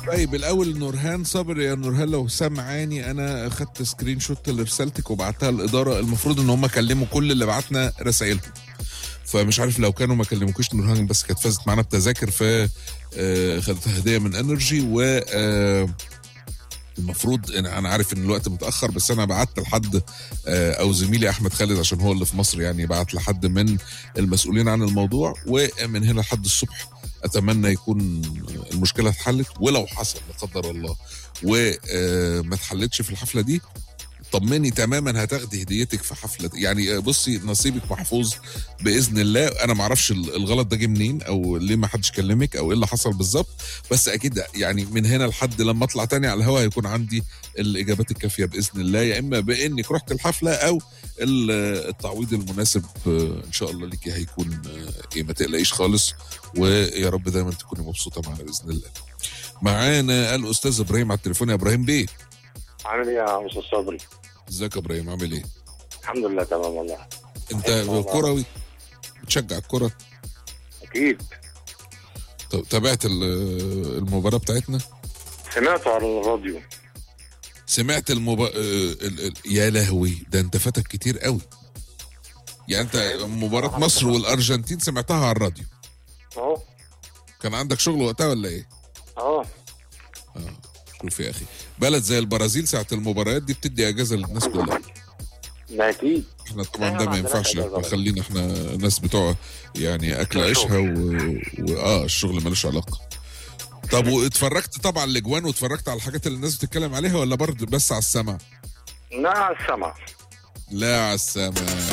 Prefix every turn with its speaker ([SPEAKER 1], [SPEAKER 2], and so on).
[SPEAKER 1] طيب الاول نورهان صابر يا نورهان لو سامعاني انا خدت سكرين شوت لرسالتك وبعتها الاداره المفروض ان هم كلموا كل اللي بعتنا رسائلهم فمش عارف لو كانوا ما كلموكيش نورهان بس كانت فازت معانا بتذاكر ف آه، خدتها هديه من انرجي و آه، المفروض إن انا عارف ان الوقت متاخر بس انا بعت لحد آه، او زميلي احمد خالد عشان هو اللي في مصر يعني بعت لحد من المسؤولين عن الموضوع ومن هنا لحد الصبح اتمنى يكون المشكله اتحلت ولو حصل لا قدر الله وما اتحلتش في الحفله دي طمني تماما هتاخدي هديتك في حفله يعني بصي نصيبك محفوظ باذن الله انا ما اعرفش الغلط ده جه منين او ليه ما حدش كلمك او ايه اللي حصل بالظبط بس اكيد يعني من هنا لحد لما اطلع تاني على الهواء هيكون عندي الاجابات الكافيه باذن الله يا اما بانك رحت الحفله او ال- التعويض المناسب آه، ان شاء الله ليكي هيكون آه، ايه ما تقلقيش خالص ويا رب دايما تكوني مبسوطه معنا باذن الله معانا الاستاذ ابراهيم على التليفون يا ابراهيم بيه
[SPEAKER 2] عامل ايه يا استاذ صبري؟
[SPEAKER 1] ازيك يا ابراهيم عامل ايه
[SPEAKER 2] الحمد لله تمام والله
[SPEAKER 1] انت
[SPEAKER 2] أيوة والله.
[SPEAKER 1] كروي بتشجع الكره
[SPEAKER 2] اكيد
[SPEAKER 1] طب تابعت ال- المباراه بتاعتنا
[SPEAKER 2] سمعته على الراديو
[SPEAKER 1] سمعت المبا... آه، ال... ال... يا لهوي ده انت فاتك كتير قوي يعني انت مباراة مصر والارجنتين سمعتها على الراديو
[SPEAKER 2] اهو
[SPEAKER 1] كان عندك شغل وقتها ولا ايه؟
[SPEAKER 2] اه
[SPEAKER 1] شوف يا اخي بلد زي البرازيل ساعة المباريات دي بتدي اجازة للناس كلها
[SPEAKER 2] ما اكيد
[SPEAKER 1] احنا طبعا
[SPEAKER 2] أيوة،
[SPEAKER 1] ده
[SPEAKER 2] ما
[SPEAKER 1] ما
[SPEAKER 2] عندناش
[SPEAKER 1] ينفعش
[SPEAKER 2] أجازة.
[SPEAKER 1] خلينا احنا ناس بتوع يعني اكل عيشها و... و... اه الشغل ملوش علاقة طب واتفرجت طبعا الاجوان واتفرجت على الحاجات اللي الناس بتتكلم عليها ولا برضه بس على السمع؟
[SPEAKER 2] لا السمع
[SPEAKER 1] لا على السمع